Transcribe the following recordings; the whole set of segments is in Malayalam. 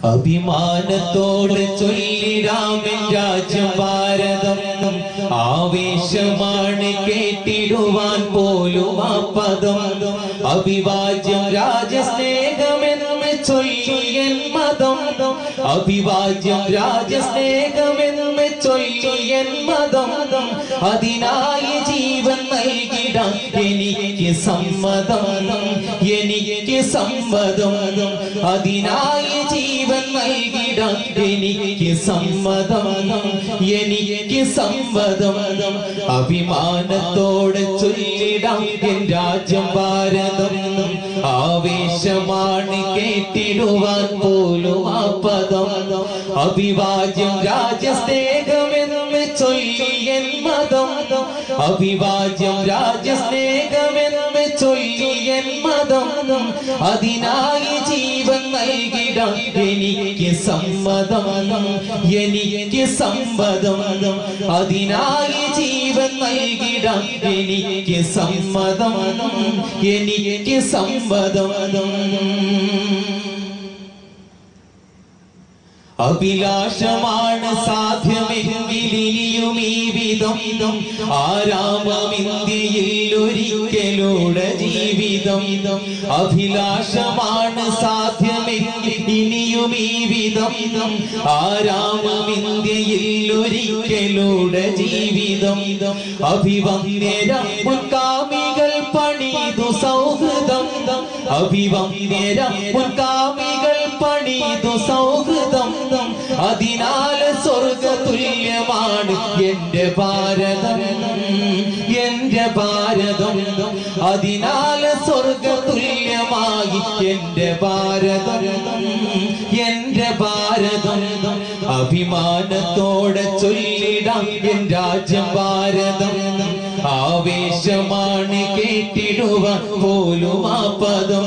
അഭിമാനത്തോടെ ചൊല്ലിടാമൻ രാജ്യം ഭാരതം ആവേശമാണ് കേട്ടിടുവാൻ പോലും ആ പദം അഭിവാജ്യം രാജസ്നേഹമെന്ന് ചൊല്ലിയൻ മതം അഭിവാജ്യം രാജസ്നേഹമെന്ന് ചൊല്ലിയൻ മതം അതിനായി ജീവൻ നൽകിടാൻ എനിക്ക് സമ്മതം എനിക്ക് സമ്മതം അതിനായി ജീവൻ നൽകിടാൻ എനിക്ക് സമ്മതം എനിക്ക് സമ്മതം അഭിമാനത്തോടെ ചൊല്ലിടാം എൻ രാജ്യം ഭാരതം ആവേശമാണ് കേട്ടിടുവാൻ പോലും ആ പദം അഭിവാജ്യം രാജസ്നേഹമെന്ന് ചൊല്ലിയൻ മതം അഭിവാജ്യം രാജസ്നേഹമെന്ന് ചൊല്ലിയൻ മതം അതിനായി ജീവൻ നൽകിടാൻ എനിക്ക് സമ്മതം എനിക്ക് സമ്മതം അതിനായി ജീവൻ നൽകിടാൻ എനിക്ക് സമ്മതം എനിക്ക് സമ്മതം അഭിലാഷമാണ് സാധ്യമെങ്കിലിനിയും ഈ വിധം ആരാമമിന്ത്യയിൽ ഒരിക്കലൂടെ ജീവിതം അഭിലാഷമാണ് സാധ്യമെങ്കിൽ ഇനിയും ഈ വിധം ആരാമമിന്ത്യയിൽ ഒരിക്കലൂടെ ജീവിതം അഭിവന്യരം മുൻകാമികൾ പണിതു സൗഹൃദം അഭിവന്യരം മുൻകാമികൾ പണിതു സൗഹൃദം അതിനാൽ സ്വർഗ തുല്യമാണ് എന്റെ ഭാരതം എന്റെ ഭാരതം അതിനാൽ സ്വർഗ തുല്യമായി എന്റെ ഭാരതം എന്റെ ഭാരതം അഭിമാനത്തോടെ ചൊല്ലിടാം എൻ രാജ്യം ഭാരതം ആവേശമാണ് കേട്ടിടുവാൻ പോലും ആ പദം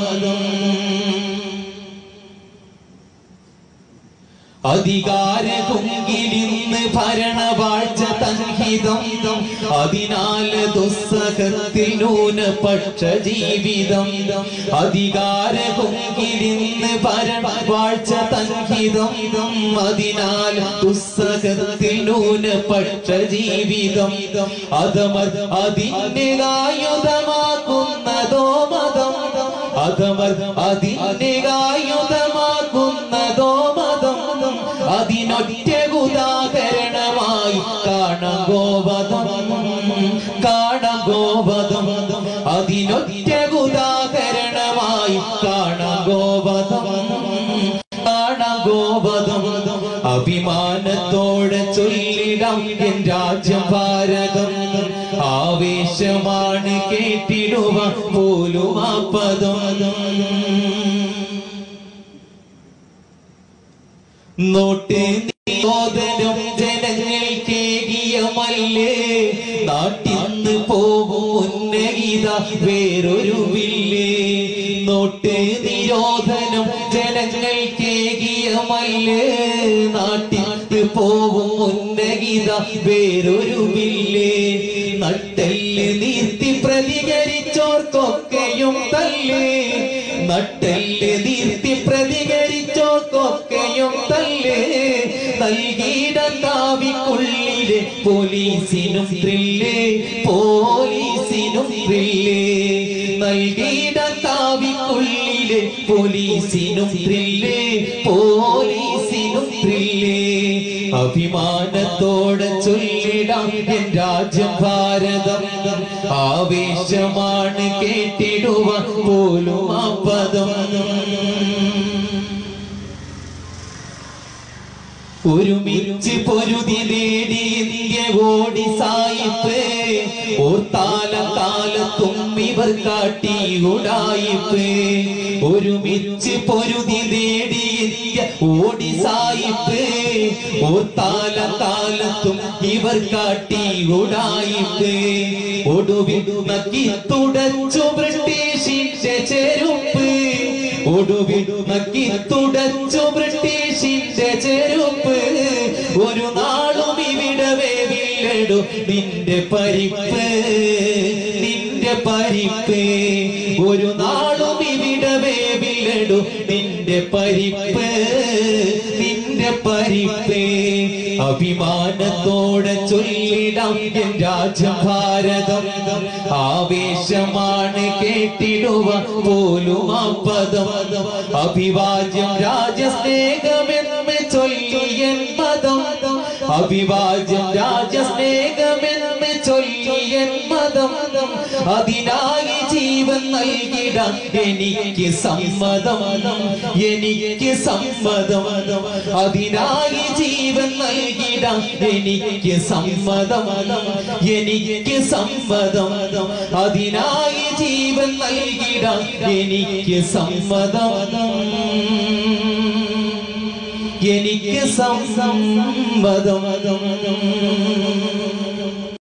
അധികാരകുങ്കിലിന്ന് ഭരണവാഴ്ച തൻഹിതം അതിനാൽ ദുസ്സഹത്തിൽ ന്യൂനപക്ഷ ജീവിതം അധികാരകുങ്കിലിന്ന് ഭരണവാഴ്ച തൻഹിതം അതിനാൽ ദുസ്സഹത്തിൽ ന്യൂനപക്ഷ ജീവിതം അതമർ അതിന്റെ ആയുധമാക്കുന്നതോ മതം അതമർ അതിന്റെ ആയുധമാക്കുന്നതോ മതം അതിനൊറ്റ ഉദാഹരണമായി കാണാം ഗോവധം കാണാം ഗോവധം അതിനൊറ്റ ഉദാഹരണമായി കാണാം ഗോവധം കാണാം ഗോവധം അഭിമാനത്തോടെ ചൊല്ലിടാം എൻ രാജ്യം ഭാരതം ആവേശമാണ് കേട്ടിടുവാൻ പോലും ആ പദം നോട്ട് നിരോധനം ജനങ്ങൾക്കേകിയമല്ലേ നാട്ടിന്ന് പോകും ഉന്നയിത വേറൊരു വില്ലേ നോട്ട് നിരോധനം ജനങ്ങൾക്കേകിയമല്ലേ നാട്ടിന്ന് പോകും ഉന്നയിത വേറൊരു വില്ലേ നട്ടെല്ല് നീർത്തി പ്രതികരിച്ചോർക്കൊക്കെയും തല്ലേ നട്ടെല്ല് നീർത്തി പ്രതികരിച്ചോർക്കൊക്കെയും തല്ലേ നൽകിയിടത്താവിക്കുള്ളിലെ പോലീസിനും ത്രില്ലേ പോലീസിനും ത്രില്ലേ നൽകിയിടത്താവിക്കുള്ളിലെ പോലീസിനും ത്രില്ലേ പോലീസിനും ത്രില്ലേ അഭിമാനത്തോടെ ചൊല്ലിടാം എൻ രാജ്യം ഭാരതം ആവേശമാണ് കേട്ടിടുവാൻ പോലും ആ പദം ഒരുമിച്ച് പൊരുതി നേടി ഇന്ത്യ ഓടി സായിപ്പ് ഓർത്താല കാലത്തും ഇവർ കാട്ടി ഉടായിപ്പ് ഒരുമിച്ച് പൊരുതി നേടി ഇന്ത്യ ഓടി സായിപ്പ് ഓർത്താല കാലത്തും ഇവർ കാട്ടി ഉടായിപ്പ് ഒടുവിൽ നക്കി തുടച്ചു ബ്രിട്ടീഷിന്റെ ചെരുപ്പ് ഒടുവിൽ നക്കി തുടച്ചു ബ്രിട്ടീഷിന്റെ ചെരുപ്പ് ഒരു നാളും ഇവിടെ വേവില്ലടു നിന്റെ പരിപ്പ് നിന്റെ പരിപ്പ് ഒരു നാളും ഇവിടെ വേവില്ലടു നിന്റെ പരിപ്പ് പരിപ്പേ അഭിമാനത്തോടെ ചൊല്ലിടാം എൻ രാജ്യം ഭാരതം ആവേശമാണ് കേട്ടിടുക പോലും ആ പദം അഭിവാജ്യം രാജസ്നേഹമെന്ന് ചൊല്ലിയൻ മതം അഭിവാജ്യം രാജസ്നേഹമെന്ന് ചൊല്ലിയൻ മതം അതിനായി ജീവൻ നൽകിടാൻ എനിക്ക് സമ്മതം എനിക്ക് സമ്മതം അതിനായി ജീവൻ നൽകിടാൻ എനിക്ക് സമ്മതം എനിക്ക് സമ്മതം അതിനായി ജീവൻ നൽകിടാൻ എനിക്ക് സമ്മതം എനിക്ക് സമ്മതം